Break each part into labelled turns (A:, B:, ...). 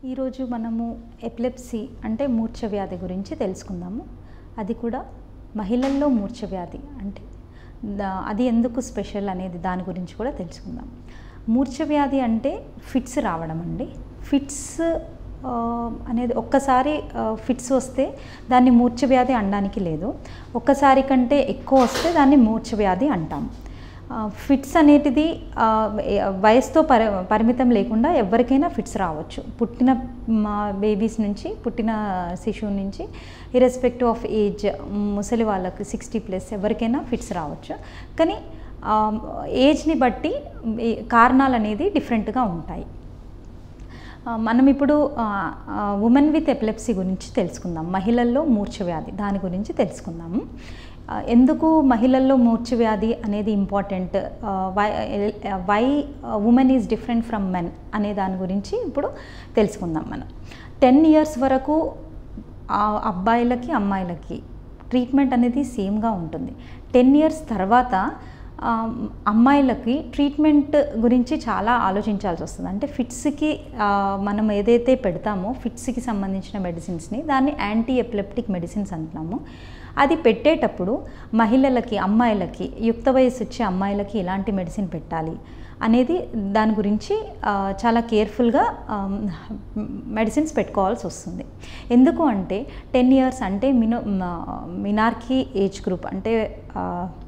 A: ఈరోజు మనము ఎపిలెప్సీ అంటే మూర్ఛ వ్యాధి గురించి తెలుసుకుందాము అది కూడా మహిళల్లో మూర్ఛ వ్యాధి అంటే దా- అది ఎందుకు స్పెషల్ అనేది దాని గురించి కూడా తెలుసుకుందాం మూర్ఛ వ్యాధి అంటే ఫిట్స్ రావడం అండి ఫిట్స్ ఆ, అనేది ఒక్కసారి ఆ, ఫిట్స్ వస్తే దాన్ని మూర్ఛ వ్యాధి అనడానికి లేదు ఒక్కసారి కంటే ఎక్కువ వస్తే దాన్ని మూర్ఛ వ్యాధి అంటాం ఆ, ఫిట్స్ అనేటిది ఆ, ఏ- వయసుతో పరి పరిమితం లేకుండా ఎవరికైనా ఫిట్స్ రావచ్చు పుట్టిన మా బేబీస్ నుంచి పుట్టిన శిశువు నుంచి ఇరెస్పెక్టివ్ ఆఫ్ ఏజ్ ముసలి వాళ్ళకి సిక్స్టీ ప్లస్ ఎవరికైనా ఫిట్స్ రావచ్చు కానీ ఆ, ఏజ్ని బట్టి ఈ కారణాలు అనేది డిఫరెంట్గా ఉంటాయి ఆ, మనం ఇప్పుడు ఉమెన్ విత్ ఎపిలెప్సీ గురించి తెలుసుకుందాం మహిళల్లో మూర్ఛ వ్యాధి దాని గురించి తెలుసుకుందాము ఆ, ఎందుకు మహిళల్లో మూర్ఛ వ్యాధి అనేది important why why women is different from men అనే దాని గురించి ఇప్పుడు తెలుసుకుందాం మనం టెన్ ఇయర్స్ వరకు ఆ అబ్బాయిలకి అమ్మాయిలకి ట్రీట్మెంట్ అనేది సేమ్గా ఉంటుంది టెన్ ఇయర్స్ తర్వాత ఆ, అమ్మాయిలకి ట్రీట్మెంట్ గురించి చాలా ఆలోచించాల్సి వస్తుంది అంటే ఫిట్స్కి ఆ, మనం ఏదైతే పెడతామో ఫిట్స్కి సంబంధించిన మెడిసిన్స్ని దాన్ని యాంటీ ఎపిలెప్టిక్ మెడిసిన్స్ అంటున్నాము అది పెట్టేటప్పుడు మహిళలకి అమ్మాయిలకి యుక్త వయసు వచ్చే అమ్మాయిలకి ఎలాంటి మెడిసిన్ పెట్టాలి అనేది దాని గురించి ఆ, చాలా కేర్ఫుల్గా మెడిసిన్స్ పెట్టుకోవాల్సి వస్తుంది ఎందుకు అంటే టెన్ ఇయర్స్ అంటే మినో మినార్కీ ఏజ్ గ్రూప్ అంటే ఆ,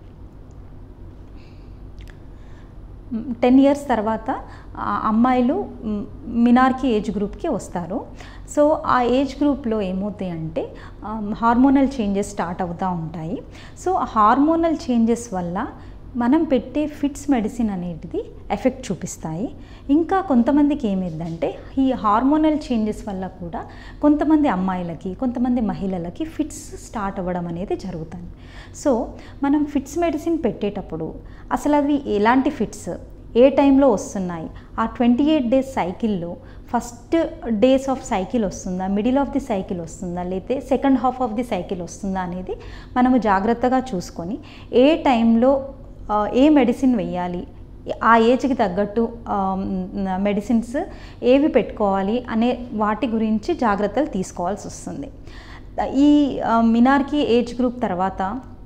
A: టెన్ ఇయర్స్ తర్వాత ఆ అమ్మాయిలు మ్, మినార్కీ ఏజ్ గ్రూప్కి వస్తారు సో ఆ ఏజ్ గ్రూప్లో ఏమవుతాయి అంటే హార్మోనల్ చేంజెస్ స్టార్ట్ అవుతూ ఉంటాయి సో ఆ హార్మోనల్ చేంజెస్ వల్ల మనం పెట్టే ఫిట్స్ మెడిసిన్ అనేటిది ఎఫెక్ట్ చూపిస్తాయి ఇంకా కొంతమందికి ఏమైందంటే ఈ హార్మోనల్ చేంజెస్ వల్ల కూడా కొంతమంది అమ్మాయిలకి కొంతమంది మహిళలకి ఫిట్స్ స్టార్ట్ అవ్వడం అనేది జరుగుతుంది సో మనం ఫిట్స్ మెడిసిన్ పెట్టేటప్పుడు అసలు అవి ఎలాంటి ఫిట్స్ ఏ టైంలో వస్తున్నాయి ఆ ట్వంటీ ఎయిట్ డేస్ సైకిల్లో ఫస్ట్ డేస్ ఆఫ్ సైకిల్ వస్తుందా మిడిల్ ఆఫ్ ది సైకిల్ వస్తుందా లేకపోతే second half of the cycle వస్తుందా అనేది మనము జాగ్రత్తగా చూసుకొని ఏ టైంలో ఆ, ఏ మెడిసిన్ వెయ్యాలి ఆ ఏజ్కి తగ్గట్టు మెడిసిన్స్ ఏవి పెట్టుకోవాలి అనే వాటి గురించి జాగ్రత్తలు తీసుకోవాల్సి వస్తుంది ఈ ఆ, మినార్కి ఏజ్ గ్రూప్ తర్వాత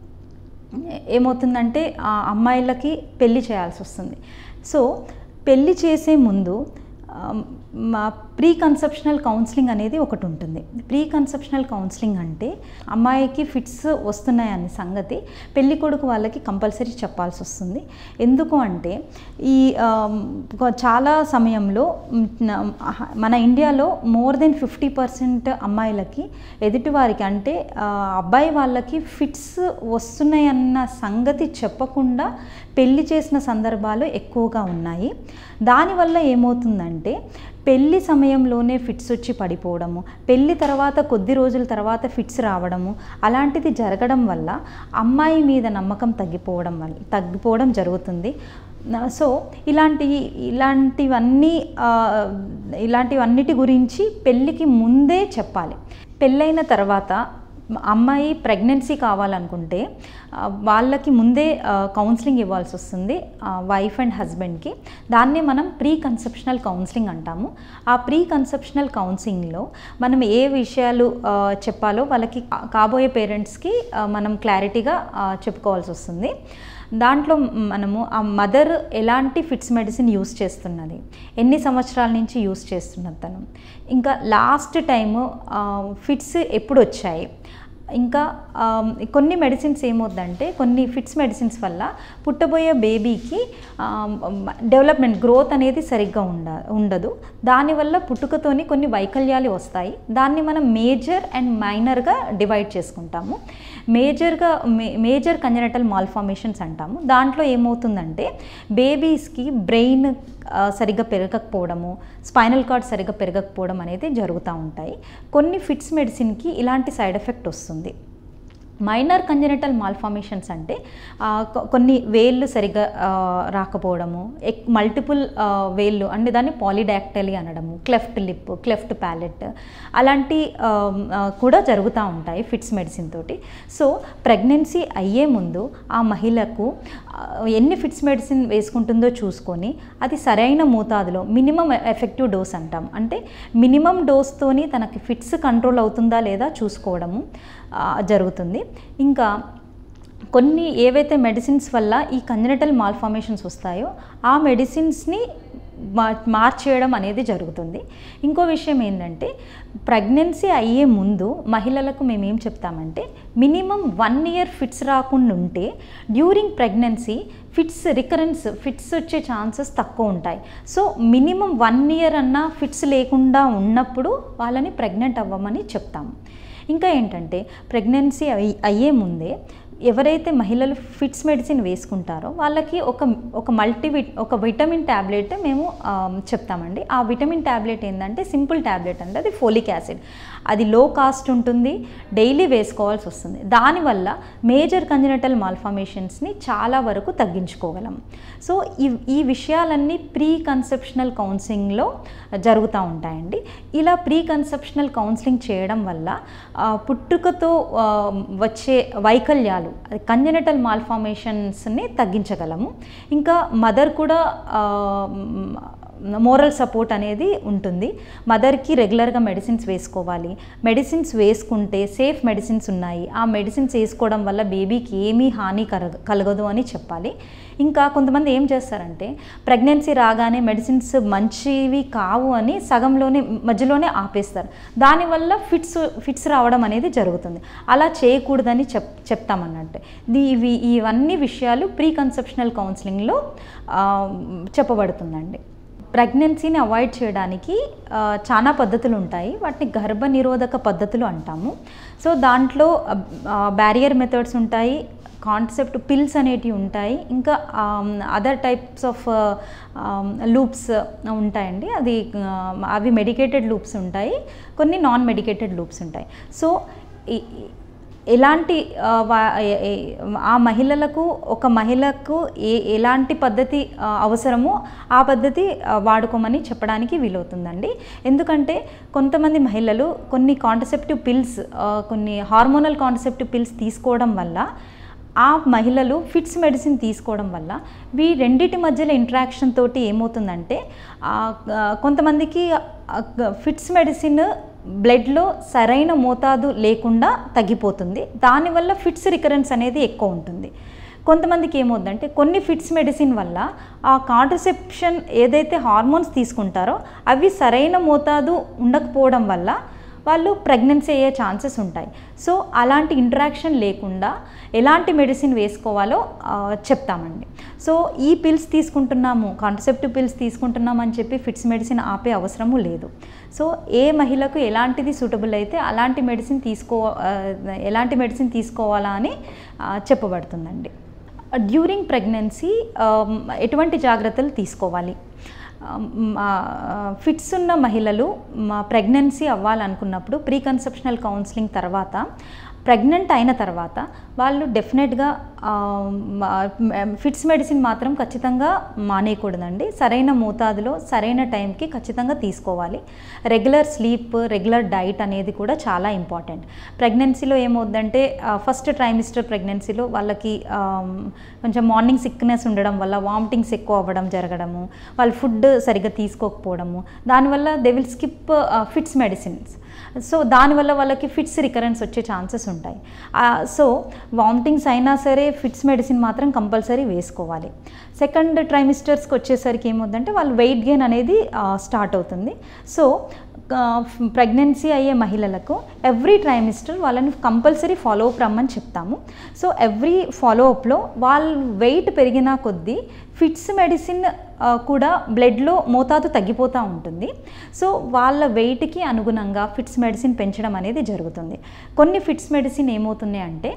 A: ఏమవుతుందంటే ఆ అమ్మాయిలకి పెళ్లి చేయాల్సి వస్తుంది సో పెళ్లి చేసే ముందు ఆ, మా ప్రీ కన్సెప్షనల్ కౌన్సిలింగ్ అనేది ఒకటి ఉంటుంది ప్రీ కన్సెప్షనల్ కౌన్సిలింగ్ అంటే అమ్మాయికి ఫిట్స్ వస్తున్నాయనే సంగతి పెళ్లి కొడుకు వాళ్ళకి కంపల్సరీ చెప్పాల్సి వస్తుంది ఎందుకు అంటే ఈ ఆ, కొ- చాలా సమయంలో మ్, న- మన ఇండియాలో మోర్ దెన్ ఫిఫ్టీ పర్సెంట్ అమ్మాయిలకి ఎదుటివారికి అంటే ఆ, అబ్బాయి వాళ్ళకి ఫిట్స్ వస్తున్నాయన్న సంగతి చెప్పకుండా పెళ్లి చేసిన సందర్భాలు ఎక్కువగా ఉన్నాయి దానివల్ల ఏమవుతుందంటే పెళ్లి సమయంలోనే ఫిట్స్ వచ్చి పడిపోవడము పెళ్లి తర్వాత కొద్ది రోజుల తర్వాత ఫిట్స్ రావడము అలాంటిది జరగడం వల్ల అమ్మాయి మీద నమ్మకం తగ్గిపోవడం వల్ల తగ్గిపోవడం జరుగుతుంది నా- సో ఇలాంటి ఇలాంటివన్నీ ఆ, ఇలాంటివన్నిటి గురించి పెళ్ళికి ముందే చెప్పాలి పెళ్ళైన తర్వాత అమ్మాయి ప్రెగ్నెన్సీ కావాలనుకుంటే ఆ, వాళ్ళకి ముందే ఆ, కౌన్సిలింగ్ ఇవ్వాల్సి వస్తుంది వైఫ్ అండ్ హస్బెండ్కి దాన్నే మనం ప్రీ కన్సెప్షనల్ కౌన్సిలింగ్ అంటాము ఆ ప్రీ కన్సెప్షనల్ కౌన్సిలింగ్లో మనం ఏ విషయాలు ఆ, చెప్పాలో వాళ్ళకి కా- కాబోయే పేరెంట్స్కి ఆ, మనం క్లారిటీగా ఆ, చెప్పుకోవాల్సి వస్తుంది దాంట్లో మనము ఆ మదర్ ఎలాంటి ఫిట్స్ మెడిసిన్ యూస్ చేస్తున్నది ఎన్ని సంవత్సరాల నుంచి యూస్ చేస్తున్నది తను ఇంకా లాస్ట్ టైము ఫిట్స్ ఎప్పుడు వచ్చాయి ఇంకా ఆమ్, కొన్ని మెడిసిన్స్ ఏమవుద్దంటే కొన్ని ఫిట్స్ మెడిసిన్స్ వల్ల పుట్టబోయే బేబీకి డెవలప్మెంట్ గ్రోత్ అనేది సరిగ్గా ఉండ ఉండదు దానివల్ల పుట్టుకతోని కొన్ని వైకల్యాలు వస్తాయి దాన్ని మనం మేజర్ అండ్ మైనర్గా డివైడ్ చేసుకుంటాము మేజర్గా మే మేజర్ కంజనటల్ మాల్ఫార్మేషన్స్ అంటాము దాంట్లో ఏమవుతుందంటే బేబీస్కి బ్రెయిన్ ఆ, సరిగ్గా పెరగకపోవడము స్పైనల్ కార్డ్ సరిగ్గా పెరగకపోవడం అనేది జరుగుతూ ఉంటాయి కొన్ని ఫిట్స్ మెడిసిన్కి ఇలాంటి సైడ్ ఎఫెక్ట్ వస్తుంది మైనర్ కంజెనిటల్ మాల్ఫార్మేషన్స్ అంటే ఆ, కొ- కొన్ని వేళ్ళు సరిగ్గా ఆ, రాకపోవడము ఎక్ మల్టిపుల్ వేళ్ళు అంటే దాన్ని పాలిడాక్టలీ అనడము క్లెఫ్ట్ లిప్ క్లెఫ్ట్ ప్యాలెట్ అలాంటి ఆ, ఆ, కూడా జరుగుతూ ఉంటాయి ఫిట్స్ మెడిసిన్ తోటి సో ప్రెగ్నెన్సీ అయ్యే ముందు ఆ మహిళకు ఆ, ఎన్ని ఫిట్స్ మెడిసిన్ వేసుకుంటుందో చూసుకొని అది సరైన మోతాదులో మినిమం ఎఫెక్టివ్ డోస్ అంటాం అంటే మినిమం డోస్తోని తనకి ఫిట్స్ కంట్రోల్ అవుతుందా లేదా చూసుకోవడము ఆ, జరుగుతుంది ఇంకా కొన్ని ఏవైతే మెడిసిన్స్ వల్ల ఈ కంజనటల్ మాల్ఫార్మేషన్స్ వస్తాయో ఆ మెడిసిన్స్ని మా మార్చేయడం అనేది జరుగుతుంది ఇంకో విషయం ఏంటంటే ప్రెగ్నెన్సీ అయ్యే ముందు మహిళలకు మేము ఏం చెప్తామంటే మినిమం వన్ ఇయర్ ఫిట్స్ రాకుండా ఉంటే during pregnancy fits recurrence fits వచ్చే ఛాన్సెస్ తక్కువ ఉంటాయి సో మినిమం వన్ ఇయర్ అన్న ఫిట్స్ లేకుండా ఉన్నప్పుడు వాళ్ళని ప్రెగ్నెంట్ అవ్వమని చెప్తాము ఇంకా ఏంటంటే ప్రెగ్నెన్సీ అయ్యి అయ్యే ముందే ఎవరైతే మహిళలు ఫిట్స్ మెడిసిన్ వేసుకుంటారో వాళ్ళకి ఒక ఒక మల్టీ ఒక విటమిన్ ట్యాబ్లెట్ మేము ఆ, చెప్తామండి ఆ విటమిన్ ట్యాబ్లెట్ ఏంటంటే సింపుల్ ట్యాబ్లెట్ అంటే అది ఫోలిక్ యాసిడ్ అది లో కాస్ట్ ఉంటుంది డైలీ వేసుకోవాల్సి వస్తుంది దానివల్ల మేజర్ కంజనటల్ మాల్ఫార్మేషన్స్ని చాలా వరకు తగ్గించుకోగలం సో ఈ ఈ విషయాలన్నీ ప్రీ కన్సెప్షనల్ కౌన్సిలింగ్లో జరుగుతూ ఉంటాయండి ఇలా ప్రీ కన్సెప్షనల్ కౌన్సిలింగ్ చేయడం వల్ల ఆ, పుట్టుకతో ఆ, వచ్చే వైకల్యాలు కంజనటల్ మాల్ఫార్మేషన్స్ని తగ్గించగలము ఇంకా మదర్ కూడా మోరల్ సపోర్ట్ అనేది ఉంటుంది మదర్కి రెగ్యులర్గా మెడిసిన్స్ వేసుకోవాలి మెడిసిన్స్ వేసుకుంటే సేఫ్ మెడిసిన్స్ ఉన్నాయి ఆ మెడిసిన్స్ వేసుకోవడం వల్ల బేబీకి ఏమీ హాని కలగ కలగదు అని చెప్పాలి ఇంకా కొంతమంది ఏం చేస్తారంటే ప్రెగ్నెన్సీ రాగానే మెడిసిన్స్ మంచివి కావు అని సగంలోనే మధ్యలోనే ఆపేస్తారు దానివల్ల ఫిట్స్ ఫిట్స్ రావడం అనేది జరుగుతుంది అలా చేయకూడదని చెప్ చెప్తామన్నట్టు ఇది ఇవి ఇవన్నీ విషయాలు ప్రీ కన్సెప్షనల్ కౌన్సిలింగ్లో ఆ, చెప్పబడుతుందండి ప్రెగ్నెన్సీని అవాయిడ్ చేయడానికి ఆ, చాలా పద్ధతులు ఉంటాయి వాటిని గర్భ నిరోధక పద్ధతులు అంటాము సో దాంట్లో బ్యారియర్ మెథడ్స్ ఉంటాయి కాన్సెప్ట్ పిల్స్ అనేటివి ఉంటాయి ఇంకా అదర్ టైప్స్ ఆఫ్ లూప్స్ ఉంటాయండి అది ఆ, అవి మెడికేటెడ్ లూప్స్ ఉంటాయి కొన్ని నాన్ మెడికేటెడ్ లూప్స్ ఉంటాయి సో ఈ- ఈ- ఎలాంటి ఆ, వా- ఏ- ఏ- ఆ మహిళలకు ఒక మహిళకు ఏ ఎలాంటి పద్ధతి ఆ, అవసరమో ఆ పద్ధతి ఆ, వాడుకోమని చెప్పడానికి వీలవుతుందండి ఎందుకంటే కొంతమంది మహిళలు కొన్ని కాంట్రసెప్టివ్ పిల్స్ కొన్ని హార్మోనల్ కాంట్రసెప్టివ్ పిల్స్ తీసుకోవడం వల్ల ఆ మహిళలు ఫిట్స్ మెడిసిన్ తీసుకోవడం వల్ల వీ రెండిటి మధ్యలో ఇంట్రాక్షన్ తోటి ఏమవుతుందంటే ఆ, ఆ, కొంతమందికి ఫిట్స్ మెడిసిన్ బ్లడ్లో సరైన మోతాదు లేకుండా తగ్గిపోతుంది దానివల్ల ఫిట్స్ రికరెన్స్ అనేది ఎక్కువ ఉంటుంది కొంతమందికి ఏమవుద్దంటే కొన్ని ఫిట్స్ మెడిసిన్ వల్ల ఆ కాంట్రసెప్షన్ ఏదైతే హార్మోన్స్ తీసుకుంటారో అవి సరైన మోతాదు ఉండకపోవడం వల్ల వాళ్ళు ప్రెగ్నెన్సీ అయ్యే ఛాన్సెస్ ఉంటాయి సో అలాంటి ఇంటరాక్షన్ లేకుండా ఎలాంటి మెడిసిన్ వేసుకోవాలో ఆ, చెప్తామండి సో ఈ పిల్స్ తీసుకుంటున్నాము కాన్సెప్టివ్ పిల్స్ తీసుకుంటున్నాము అని చెప్పి ఫిట్స్ మెడిసిన్ ఆపే అవసరము లేదు సో ఏ మహిళకు ఎలాంటిది సూటబుల్ అయితే అలాంటి మెడిసిన్ తీసుకో ఆ, ఎలాంటి మెడిసిన్ తీసుకోవాలా అని ఆ, చెప్పబడుతుందండి డ్యూరింగ్ ప్రెగ్నెన్సీ ఎటువంటి జాగ్రత్తలు తీసుకోవాలి ఫిట్స్ ఉన్న మహిళలు మా ప్రెగ్నెన్సీ అవ్వాలనుకున్నప్పుడు ప్రీ కన్సెప్షనల్ కౌన్సిలింగ్ తర్వాత ప్రెగ్నెంట్ అయిన తర్వాత వాళ్ళు డెఫినెట్గా ఫిట్స్ మెడిసిన్ మాత్రం ఖచ్చితంగా మానేయకూడదండి సరైన మోతాదులో సరైన టైంకి ఖచ్చితంగా తీసుకోవాలి రెగ్యులర్ స్లీప్ రెగ్యులర్ డైట్ అనేది కూడా చాలా ఇంపార్టెంట్ ప్రెగ్నెన్సీలో ఏమవుద్దంటే ఫస్ట్ ట్రైమిస్టర్ ప్రెగ్నెన్సీలో వాళ్ళకి ఆమ్, కొంచెం మార్నింగ్ సిక్నెస్ ఉండడం వల్ల వామిటింగ్స్ ఎక్కువ అవ్వడం జరగడము వాళ్ళు ఫుడ్ సరిగ్గా తీసుకోకపోవడము దానివల్ల they will skip fits medicines so దానివల్ల వాళ్ళకి ఫిట్స్ రికరెన్స్ వచ్చే ఛాన్సెస్ ఉంటాయి సో వామిటింగ్స్ అయినా సరే ఫిట్స్ మెడిసిన్ మాత్రం కంపల్సరీ వేసుకోవాలి సెకండ్ ట్రైమిస్టర్స్కి వచ్చేసరికి ఏమవుతుందంటే వాళ్ళు వెయిట్ గెయిన్ అనేది స్టార్ట్ అవుతుంది సో ప్రెగ్నెన్సీ అయ్యే మహిళలకు ఎవ్రీ ట్రైమిస్టర్ వాళ్ళని కంపల్సరీ ఫాలో అప్ రమ్మని చెప్తాము సో ఎవ్రీ ఫాలో అప్లో వాళ్ళు వెయిట్ పెరిగిన కొద్దీ ఫిట్స్ మెడిసిన్ ఆ, కూడా బ్లడ్లో మోతాదు తగ్గిపోతూ ఉంటుంది సో వాళ్ళ వెయిట్కి అనుగుణంగా ఫిట్స్ మెడిసిన్ పెంచడం అనేది జరుగుతుంది కొన్ని ఫిట్స్ మెడిసిన్ ఏమవుతున్నాయి అంటే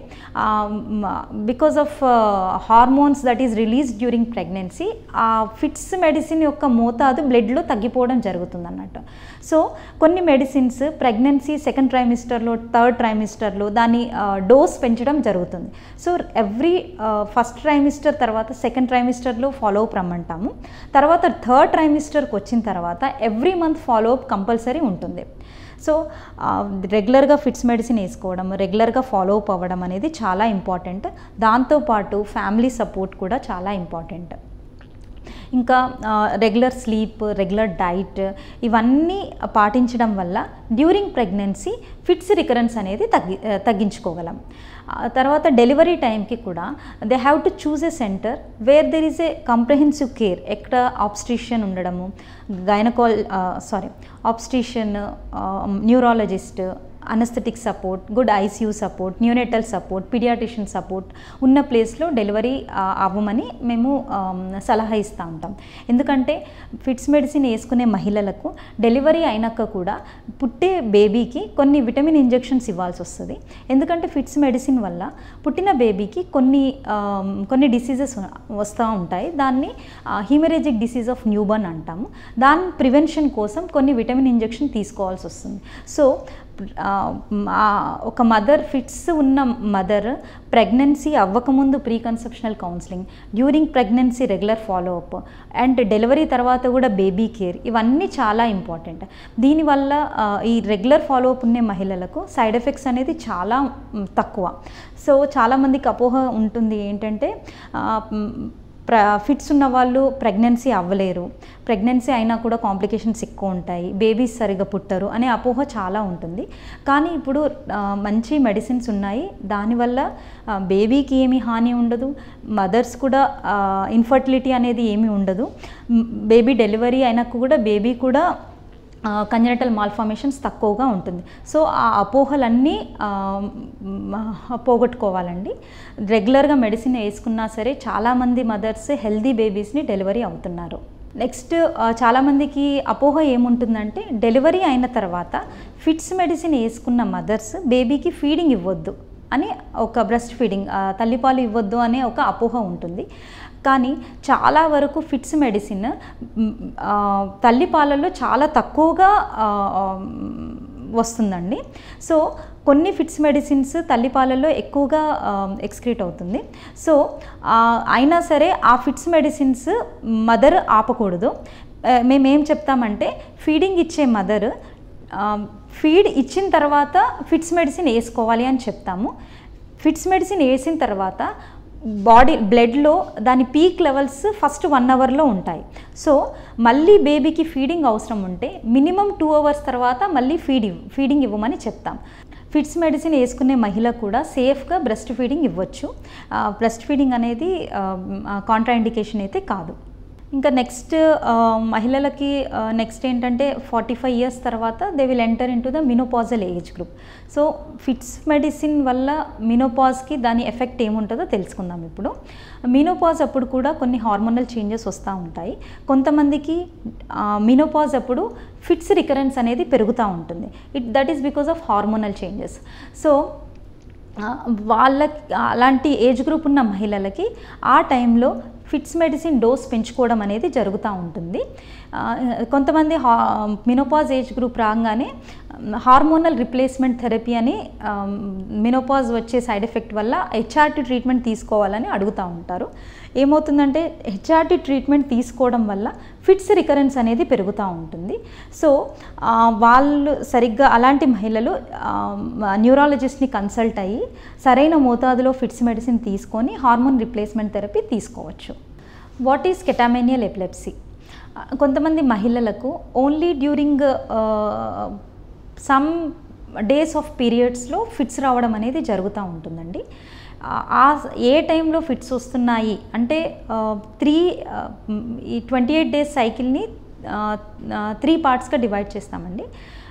A: because of hormones that is release during pregnancy ఆ ఫిట్స్ మెడిసిన్ యొక్క మోతాదు బ్లడ్లో తగ్గిపోవడం జరుగుతుంది అన్నట్టు సో కొన్ని మెడిసిన్స్ ప్రెగ్నెన్సీ సెకండ్ ట్రైమిస్టర్లో థర్డ్ ట్రైమిస్టర్లో దాని డోస్ పెంచడం జరుగుతుంది సో ఎవ్రీ ఫస్ట్ ట్రైమిస్టర్ తర్వాత సెకండ్ ట్రైమిస్టర్లో ఫాలో అప్ రమ్మంటాము తర్వాత థర్డ్ ట్రైమిస్టర్కి వచ్చిన తర్వాత every month follow up compulsory ఉంటుంది సో రెగ్యులర్గా ఫిట్స్ మెడిసిన్ వేసుకోవడం రెగ్యులర్గా ఫాలో అప్ అవ్వడం అనేది చాలా ఇంపార్టెంట్ దాంతోపాటు ఫ్యామిలీ సపోర్ట్ కూడా చాలా ఇంపార్టెంట్ ఇంకా రెగ్యులర్ స్లీప్ రెగ్యులర్ డైట్ ఇవన్నీ పాటించడం వల్ల డ్యూరింగ్ ప్రెగ్నెన్సీ ఫిట్స్ రికరెన్స్ అనేది తగ్గి ఆ, తగ్గించుకోగలం ఆ తర్వాత డెలివరీ టైంకి కూడా they have to choose a centre where there is a comprehensive care ఎక్కడ ఆబ్స్ట్రిషన్ ఉండడము gynaecol sorry obstetrician neurologist anaesthetic support good ICU support neonatal support paediatrician support ఉన్న ప్లేస్లో డెలివరీ ఆ, అవ్వమని మేము ఆమ్, సలహా ఇస్తూ ఉంటాం ఎందుకంటే ఫిట్స్ మెడిసిన్ వేసుకునే మహిళలకు డెలివరీ అయినాక కూడా పుట్టే బేబీకి కొన్ని విటమిన్ ఇంజెక్షన్స్ ఇవ్వాల్సి వస్తుంది ఎందుకంటే ఫిట్స్ మెడిసిన్ వల్ల పుట్టిన బేబీకి కొన్ని ఆమ్, కొన్ని డిసీజెస్ వస్తూ ఉంటాయి దాన్ని హీమరేజిక్ డిసీజ్ ఆఫ్ న్యూబర్న్ అంటాము దాని ప్రివెన్షన్ కోసం కొన్ని విటమిన్ ఇంజెక్షన్ తీసుకోవాల్సి వస్తుంది సో ఆ, ఆ, ఒక మదర్ ఫిట్స్ ఉన్న మదర్ ప్రెగ్నెన్సీ అవ్వకముందు pre conceptional counselling during pregnancy regular follow up and delivery తర్వాత కూడా బేబీ కేర్ ఇవన్నీ చాలా ఇంపార్టెంట్ దీనివల్ల ఆ, ఈ రెగ్యులర్ ఫాలో అప్ ఉన్న మహిళలకు సైడ్ ఎఫెక్ట్స్ అనేది చాలా మ్, తక్కువ సో చాలామందికి అపోహ ఉంటుంది ఏంటంటే ఆ, మ్, ప్ర ఫిట్స్ ఉన్న వాళ్ళు ప్రెగ్నెన్సీ అవ్వలేరు ప్రెగ్నెన్సీ అయినా కూడా కాంప్లికేషన్స్ ఎక్కువ ఉంటాయి బేబీస్ సరిగా పుట్టరు అనే అపోహ చాలా ఉంటుంది కానీ ఇప్పుడు ఆ, మంచి మెడిసిన్స్ ఉన్నాయి దానివల్ల ఆ, బేబీకి ఏమీ హాని ఉండదు మదర్స్ కూడా ఇన్ఫర్టిలిటీ అనేది ఏమీ ఉండదు మ్, బేబీ డెలివరీ అయినాక కూడా బేబీ కూడా కంజనటల్ మాల్ఫార్మేషన్స్ తక్కువగా ఉంటుంది సో ఆ అపోహలన్నీ ఆ, మ్, పోగొట్టుకోవాలండి రెగ్యులర్గా మెడిసిన్ వేసుకున్నా సరే చాలామంది మదర్స్ హెల్దీ బేబీస్ని డెలివరీ అవుతున్నారు నెక్స్ట్ ఆ, చాలామందికి అపోహ ఏముంటుందంటే డెలివరీ అయిన తర్వాత ఫిట్స్ మెడిసిన్ వేసుకున్న మదర్స్ బేబీకి ఫీడింగ్ ఇవ్వద్దు అని ఒక బ్రెస్ట్ ఫీడింగ్ ఆ, తల్లిపాలు ఇవ్వద్దు అనే ఒక అపోహ ఉంటుంది కానీ చాలా వరకు ఫిట్స్ మెడిసిన్ మ్, ఆ, తల్లిపాలలో చాలా తక్కువగా ఆ, ఆ, వస్తుందండి సో కొన్ని ఫిట్స్ మెడిసిన్స్ తల్లిపాలలో ఎక్కువగా ఎక్స్క్రీట్ అవుతుంది సో ఆ, అయినా సరే ఆ ఫిట్స్ మెడిసిన్స్ మదర్ ఆపకూడదు ఆ, మేమేం చెప్తామంటే ఫీడింగ్ ఇచ్చే మదర్ ఫీడ్ ఇచ్చిన తర్వాత ఫిట్స్ మెడిసిన్ వేసుకోవాలి అని చెప్తాము ఫిట్స్ మెడిసిన్ వేసిన తర్వాత బాడీ బ్లడ్లో దాని పీక్ లెవెల్స్ ఫస్ట్ వన్ అవర్లో ఉంటాయి సో మళ్ళీ బేబీకి ఫీడింగ్ అవసరం ఉంటే మినిమం టూ అవర్స్ తర్వాత మళ్ళీ ఫీడ్ ఇవ్ ఫీడింగ్ ఇవ్వమని చెప్తాం ఫిట్స్ మెడిసిన్ వేసుకునే మహిళ కూడా సేఫ్గా బ్రెస్ట్ ఫీడింగ్ ఇవ్వచ్చు బ్రెస్ట్ ఫీడింగ్ అనేది కాంట్రాఇండికేషన్ అయితే కాదు ఇంకా నెక్స్ట్ మహిళలకి నెక్స్ట్ ఏంటంటే ఫార్టీ ఫైవ్ ఇయర్స్ తర్వాత they will enter into the menopausal age group so fits medicine వల్ల మినోపాజ్కి దాని ఎఫెక్ట్ ఏముంటుందో తెలుసుకుందాం ఇప్పుడు మినోపాజ్ అప్పుడు కూడా కొన్ని హార్మోనల్ చేంజెస్ వస్తూ ఉంటాయి కొంతమందికి మినోపాజ్ అప్పుడు ఫిట్స్ రికరెన్స్ అనేది పెరుగుతూ ఉంటుంది it that is because of hormonal changes so ఆ, వాళ్ళకి అలాంటి ఏజ్ గ్రూప్ ఉన్న మహిళలకి ఆ టైంలో ఫిట్స్ మెడిసిన్ డోస్ పెంచుకోవడం అనేది జరుగుతూ ఉంటుంది ఆ, కొంతమంది హా మినోపాజ్ ఏజ్ గ్రూప్ రాగానే హార్మోనల్ రిప్లేస్మెంట్ థెరపీ అని మినోపాజ్ వచ్చే సైడ్ ఎఫెక్ట్ వల్ల హెచ్ఆర్టీ ట్రీట్మెంట్ తీసుకోవాలని అడుగుతూ ఉంటారు ఏమవుతుందంటే హెచ్ఆర్టీ ట్రీట్మెంట్ తీసుకోవడం వల్ల ఫిట్స్ రికరెన్స్ అనేది పెరుగుతూ ఉంటుంది సో ఆ, వాళ్ళు సరిగ్గా అలాంటి మహిళలు న్యూరాలజిస్ట్ని కన్సల్ట్ అయ్యి సరైన మోతాదులో ఫిట్స్ మెడిసిన్ తీసుకొని హార్మోన్ రిప్లేస్మెంట్ థెరపీ తీసుకోవచ్చు వాట్ ఈస్ కెటామేనియల్ ఎపిలెప్సీ కొంతమంది మహిళలకు only during some days of పీరియడ్స్లో ఫిట్స్ రావడం అనేది జరుగుతూ ఉంటుందండి ఆ- ఆ ఏ టైంలో ఫిట్స్ వస్తున్నాయి అంటే త్రీ ఈ ట్వంటీ ఎయిట్ డేస్ సైకిల్ని త్రీ పార్ట్స్గా డివైడ్ చేస్తామండి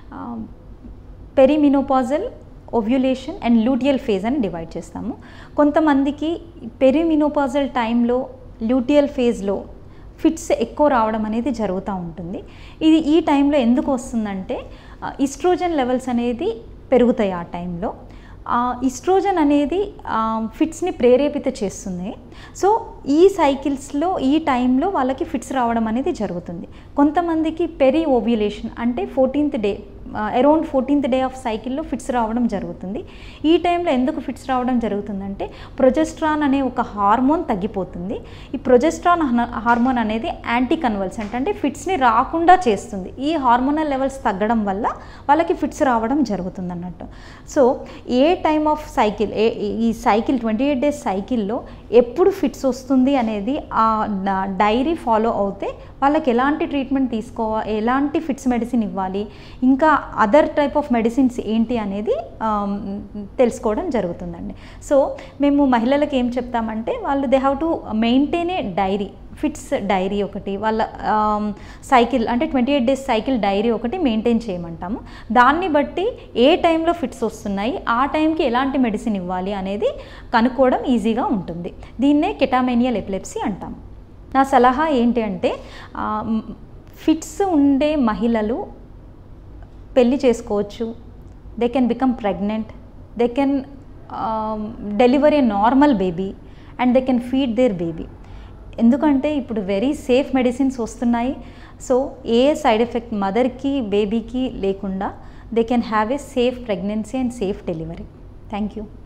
A: perimenopausal ovulation and luteal phase అని డివైడ్ చేస్తాము కొంతమందికి పెరిమినోపాజల్ టైంలో లూటియల్ ఫేజ్లో ఫిట్స్ ఎక్కువ రావడం అనేది జరుగుతూ ఉంటుంది ఇది ఈ టైంలో ఎందుకు వస్తుందంటే ఇస్ట్రోజన్ లెవెల్స్ అనేది పెరుగుతాయి ఆ టైంలో ఇస్ట్రోజన్ అనేది ఫిట్స్ని ప్రేరేపిత చేస్తుంది సో ఈ సైకిల్స్లో ఈ టైంలో వాళ్ళకి ఫిట్స్ రావడం అనేది జరుగుతుంది కొంతమందికి పెరి ఓవ్యులేషన్ అంటే fourteenth day around fourteenth day of సైకిల్లో ఫిట్స్ రావడం జరుగుతుంది ఈ టైంలో ఎందుకు ఫిట్స్ రావడం జరుగుతుందంటే ప్రొజెస్ట్రాన్ అనే ఒక హార్మోన్ తగ్గిపోతుంది ఈ ప్రొజెస్ట్రాన్ హార్మోన్ అనేది యాంటీ కన్వల్సెంట్ అంటే ఫిట్స్ని రాకుండా చేస్తుంది ఈ హార్మోనల్ లెవెల్స్ తగ్గడం వల్ల వాళ్ళకి ఫిట్స్ రావడం జరుగుతుంది అన్నట్టు సో ఏ టైమ్ ఆఫ్ సైకిల్ ఏ ఈ సైకిల్ ట్వంటీ ఎయిట్ డేస్ సైకిల్లో ఎప్పుడు ఫిట్స్ వస్తుంది అనేది ఆ డైరీ ఫాలో అవుతే వాళ్ళకి ఎలాంటి ట్రీట్మెంట్ తీసుకోవాలి ఎలాంటి ఫిట్స్ మెడిసిన్ ఇవ్వాలి ఇంకా అదర్ టైప్ ఆఫ్ మెడిసిన్స్ ఏంటి అనేది తెలుసుకోవడం జరుగుతుందండి సో మేము మహిళలకు ఏం చెప్తామంటే వాళ్ళు they have to maintain a diary fits diary ఒకటి వాళ్ళ సైకిల్ అంటే twenty eight days cycle diary ఒకటి మెయింటైన్ చేయమంటాము దాన్ని బట్టి ఏ టైంలో ఫిట్స్ వస్తున్నాయి ఆ టైంకి ఎలాంటి మెడిసిన్ ఇవ్వాలి అనేది కనుక్కోవడం ఈజీగా ఉంటుంది దీన్నే కెటామెనియల్ ఎపిలెప్సీ అంటాం నా సలహా ఏంటి అంటే ఫిట్స్ ఉండే మహిళలు పెళ్ళి చేసుకోవచ్చు they can become pregnant they can deliver a normal baby and they can feed their baby ఎందుకంటే ఇప్పుడు వెరీ సేఫ్ మెడిసిన్స్ వస్తున్నాయి సో ఏ సైడ్ ఎఫెక్ట్ మదర్కి బేబీకి లేకుండా they can have a safe pregnancy and safe delivery thank you